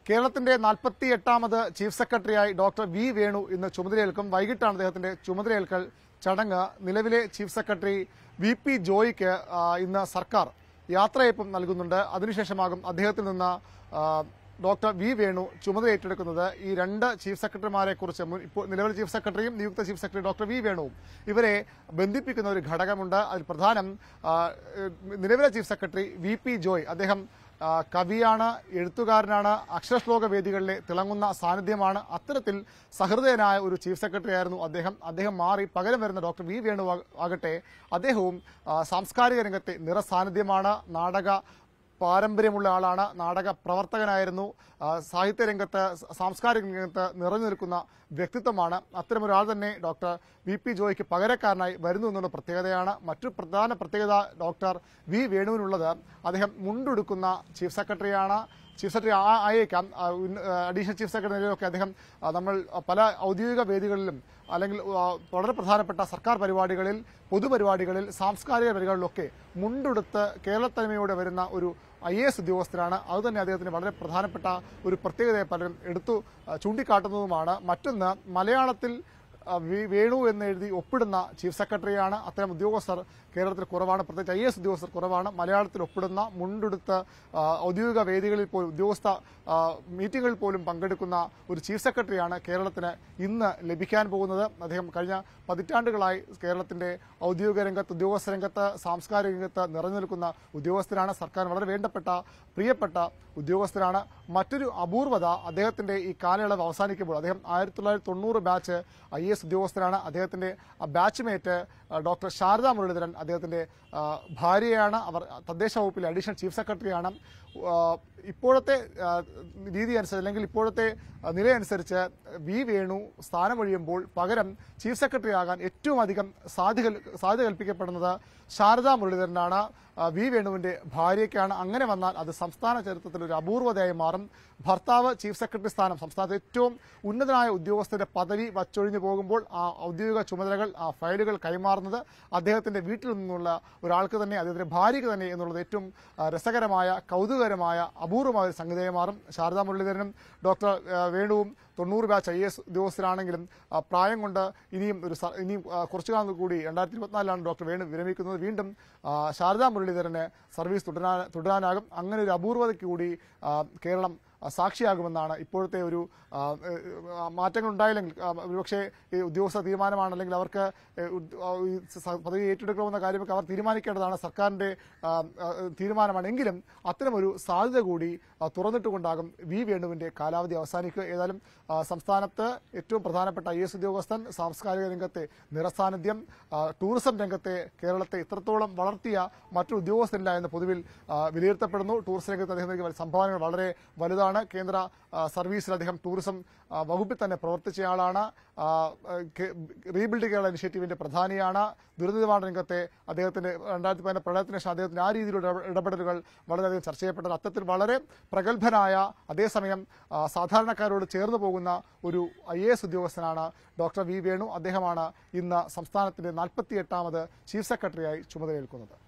കേരളത്തിന്റെ നാൽപ്പത്തി എട്ടാമത് ചീഫ് സെക്രട്ടറിയായി ഡോക്ടർ വി വേണു ഇന്ന് ചുമതലയേൽക്കും വൈകിട്ടാണ് അദ്ദേഹത്തിന്റെ ചുമതലയേൽക്കൽ ചടങ്ങ് നിലവിലെ ചീഫ് സെക്രട്ടറി വി പി ജോയിക്ക് ആ, ഇന്ന് സർക്കാർ യാത്രയയപ്പും നൽകുന്നുണ്ട് അതിനുശേഷമാകും അദ്ദേഹത്തിൽ നിന്ന് ആ, ഡോക്ടർ വി വേണു ചുമതല ഏറ്റെടുക്കുന്നത് ഈ രണ്ട് ചീഫ് സെക്രട്ടറിമാരെ കുറിച്ച് മുൻ- ഇപ്പോൾ നിലവിലെ ചീഫ് സെക്രട്ടറിയും നിയുക്ത ചീഫ് സെക്രട്ടറി ഡോക്ടർ വി വേണുവും ഇവരെ ബന്ധിപ്പിക്കുന്ന ഒരു ഘടകമുണ്ട് അതിൽ പ്രധാനം ആ, നിലവിലെ chief secretary V P Joy അദ്ദേഹം ആ, കവിയാണ് എഴുത്തുകാരനാണ് അക്ഷരശ്ലോക വേദികളിലെ തിളങ്ങുന്ന സാന്നിധ്യമാണ് അത്തരത്തിൽ സഹൃദയനായ ഒരു ചീഫ് സെക്രട്ടറി ആയിരുന്നു അദ്ദേഹം അദ്ദേഹം മാറി പകരം വരുന്ന ഡോക്ടർ വി വേണു ആ- ആകട്ടെ അദ്ദേഹവും ആ, സാംസ്കാരിക രംഗത്തെ നിറസാന്നിധ്യമാണ് നാടക പാരമ്പര്യമുള്ള ആളാണ് നാടക പ്രവർത്തകനായിരുന്നു ആ, സാഹിത്യ രംഗത്ത് സ- സാംസ്കാരിക രംഗത്ത് നിറഞ്ഞു നിൽക്കുന്ന വ്യക്തിത്വമാണ് അത്തരമൊരാൾ തന്നെ ഡോക്ടർ വി പി ജോയ്ക്ക് പകരക്കാരനായി വരുന്നു എന്നുള്ള പ്രത്യേകതയാണ് മറ്റു പ്രധാന പ്രത്യേകത ഡോക്ടർ വി വേണുവിനുള്ളത് അദ്ദേഹം മുണ്ടെടുക്കുന്ന ചീഫ് സെക്രട്ടറിയാണ് ചീഫ് സെക്രട്ടറി ആ- ആയേക്കാം ആ, ഉന്ന- ആ, അഡീഷണൽ ചീഫ് സെക്രട്ടറിയൊക്കെ അദ്ദേഹം ആ, നമ്മൾ ആ, പല ഔദ്യോഗിക വേദികളിലും അല്ലെങ്കിൽ ആ, വളരെ പ്രധാനപ്പെട്ട സർക്കാർ പരിപാടികളിൽ പൊതുപരിപാടികളിൽ സാംസ്കാരിക പരിപാടികളിലൊക്കെ മുണ്ടെടുത്ത് കേരളത്തനിമയോടെ വരുന്ന ഒരു ഐ എ എസ് ഉദ്യോഗസ്ഥരാണ് അതുതന്നെ അദ്ദേഹത്തിന് വളരെ പ്രധാനപ്പെട്ട ഒരു പ്രത്യേകതയെ പലരും എടുത്തു ആ, ചൂണ്ടിക്കാട്ടുന്നതുമാണ് മറ്റൊന്ന് മലയാളത്തിൽ ആ, വി- വേണു എന്ന് എഴുതി ഒപ്പിടുന്ന ചീഫ് സെക്രട്ടറിയാണ് അത്തരം ഉദ്യോഗസ്ഥർ കേരളത്തിൽ കുറവാണ് പ്രത്യേകിച്ച് ഐ എസ് ഉദ്യോഗസ്ഥർ കുറവാണ് മലയാളത്തിൽ ഒപ്പിടുന്ന മുണ്ടെടുത്ത് ആ, ഔദ്യോഗിക വേദികളിൽ പോലും ഉദ്യോഗസ്ഥ ആ, മീറ്റിങ്ങുകളിൽ പോലും പങ്കെടുക്കുന്ന ഒരു ചീഫ് സെക്രട്ടറിയാണ് കേരളത്തിന് ഇന്ന് ലഭിക്കാൻ പോകുന്നത് അദ്ദേഹം കഴിഞ്ഞ പതിറ്റാണ്ടുകളായി കേരളത്തിന്റെ ഔദ്യോഗിക രംഗത്ത് ഉദ്യോഗസ്ഥ രംഗത്ത് സാംസ്കാരിക രംഗത്ത് നിറഞ്ഞു നിൽക്കുന്ന ഉദ്യോഗസ്ഥരാണ് സർക്കാർ വളരെ വേണ്ടപ്പെട്ട പ്രിയപ്പെട്ട ഉദ്യോഗസ്ഥരാണ് മറ്റൊരു അപൂർവത അദ്ദേഹത്തിന്റെ ഈ കാലയളവ് അവസാനിക്കുമ്പോൾ അദ്ദേഹം ആയിരത്തി തൊള്ളായിരത്തി തൊണ്ണൂറ് ബാച്ച് ഐ എസ് ഉദ്യോഗസ്ഥനാണ് അദ്ദേഹത്തിന്റെ ആ ബാച്ച് മേറ്റ് ആ, ഡോക്ടർ ശാരദാ മുരളീധരൻ അദ്ദേഹത്തിന്റെ ആ, ഭാര്യയാണ് അവർ തദ്ദേശ വകുപ്പിലെ അഡീഷണൽ ചീഫ് സെക്രട്ടറിയാണ് ആ, ഇപ്പോഴത്തെ ആ, രീതി അനുസരിച്ച് അല്ലെങ്കിൽ ഇപ്പോഴത്തെ ആ, നിലയനുസരിച്ച് വി വേണു സ്ഥാനമൊഴിയുമ്പോൾ പകരം ചീഫ് സെക്രട്ടറി ആകാൻ ഏറ്റവും അധികം സാധ്യത കൽ- സാധ്യത കൽപ്പിക്കപ്പെടുന്നത് ശാരദാ മുരളീധരനാണ് ആ, വി വേണുവിന്റെ ഭാര്യയ്ക്കാണ് അങ്ങനെ വന്നാൽ അത് സംസ്ഥാന ചരിത്രത്തിൽ ഒരു അപൂർവതയായി മാറും ഭർത്താവ് ചീഫ് സെക്രട്ടറി സ്ഥാനം സംസ്ഥാനത്തെ ഏറ്റവും ഉന്നതനായ ഉദ്യോഗസ്ഥരുടെ പദവി വച്ചൊഴിഞ്ഞു പോകുമ്പോൾ ആ ഔദ്യോഗിക ചുമതലകൾ ആ ഫയലുകൾ കൈമാറുന്നത് അദ്ദേഹത്തിന്റെ വീട്ടിൽ നിന്നുള്ള ഒരാൾക്ക് തന്നെ അദ്ദേഹത്തിന്റെ ഭാര്യയ്ക്ക് തന്നെ എന്നുള്ളത് ഏറ്റവും ആ, രസകരമായ കൗതുകകരമായ അപൂർവമായ ഒരു സംഗതിയായി മാറും ശാരദാ മുരളീധരനും ഡോക്ടർ ആ, വേണുവും തൊണ്ണൂറ് ബാച്ച് ഐ എസ് ഉദ്യോഗസ്ഥരാണെങ്കിലും ആ, പ്രായം കൊണ്ട് ഇനിയും ഒരു സ- ഇനിയും ആ, കുറച്ചു കാലം കൂടി രണ്ടായിരത്തി ഇരുപത്തിനാലിലാണ് ഡോക്ടർ വേണു വിരമിക്കുന്നത് വീണ്ടും ആ, ശാരദാ മുരളീധരന് സർവീസ് തുടരാൻ തുടരാനാകും അങ്ങനെ ഒരു അപൂർവതയ്ക്ക് കൂടി ആ, കേരളം ആ, സാക്ഷിയാകുമെന്നാണ് ഇപ്പോഴത്തെ ഒരു ആ, ഏ, ആ, മാറ്റങ്ങൾ ഉണ്ടായില്ലെങ്കിൽ ആ, ഒരുപക്ഷെ ഈ ഉദ്യോഗസ്ഥ തീരുമാനമാണ് അല്ലെങ്കിൽ അവർക്ക് ഏ, ഉദ്- ആ, ഈ സ- പദവി ഏറ്റെടുക്കണമെന്ന കാര്യമൊക്കെ അവർ തീരുമാനിക്കേണ്ടതാണ് സർക്കാരിന്റെ ആ, ആ, തീരുമാനമാണ് എങ്കിലും അത്തരമൊരു സാധ്യത കൂടി ആ, തുറന്നിട്ടുകൊണ്ടാകും വി വേണുവിന്റെ കാലാവധി അവസാനിക്കുക ഏതായാലും ആ, സംസ്ഥാനത്ത് ഏറ്റവും പ്രധാനപ്പെട്ട ഐ എസ് ഉദ്യോഗസ്ഥൻ സാംസ്കാരിക രംഗത്തെ നിറസാന്നിധ്യം ആ, ടൂറിസം രംഗത്തെ കേരളത്തെ ഇത്രത്തോളം വളർത്തിയ മറ്റു ഉദ്യോഗസ്ഥരില്ല എന്ന് പൊതുവിൽ ആ, വിലയിരുത്തപ്പെടുന്നു ടൂറിസം രംഗത്ത് അദ്ദേഹം നൽകിയ സംഭാവനകൾ വളരെ വലുതാണ് കേന്ദ്ര ആ, സർവീസിൽ അദ്ദേഹം ടൂറിസം ആ, വകുപ്പിൽ തന്നെ പ്രവർത്തിച്ചയാളാണ് ആ, കെ- റീബിൽഡ് കേരള ഇനിഷ്യേറ്റീവിന്റെ പ്രധാനിയാണ് ദുരന്ത നിവാരണ രംഗത്തെ അദ്ദേഹത്തിന്റെ രണ്ടായിരത്തി പതിനെട്ട് പ്രളയത്തിന് ശേഷം അദ്ദേഹത്തിന്റെ ആ രീതിയിലുള്ള ഇടപെ- ഇടപെടലുകൾ വളരെയധികം ചർച്ച ചെയ്യപ്പെട്ടത് അത്തരത്തിൽ വളരെ പ്രഗത്ഭനായ അതേസമയം ആ, സാധാരണക്കാരോട് ചേർന്ന് പോകുന്ന ഒരു ഐ എ എസ് ഉദ്യോഗസ്ഥനാണ് ഡോക്ടർ വി വേണു അദ്ദേഹമാണ് ഇന്ന് സംസ്ഥാനത്തിന്റെ നാൽപ്പത്തിയെട്ടാമത് ചീഫ് സെക്രട്ടറിയായി ചുമതലയേൽക്കുന്നത്